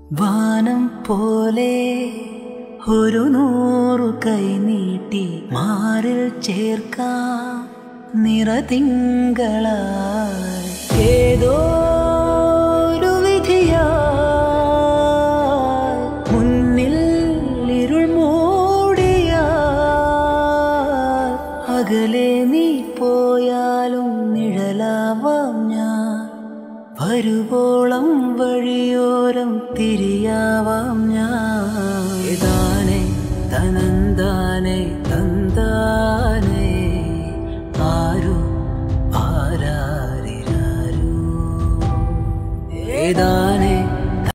വാനം പോലെ ഒരു നൂറു കൈ നീട്ടി മാറിൽ ചേർക്കാം നിറതിങ്കളായി ഏതോ ഒരു വിധിയായി മുന്നിൽ ഇരുൾ മൂടിയാൽ അകലെ നീ പോയാലും നിഴലാവാം ഞാൻ വരുവോളം വഴിയോരം തിരിയാവാം ഞാൻ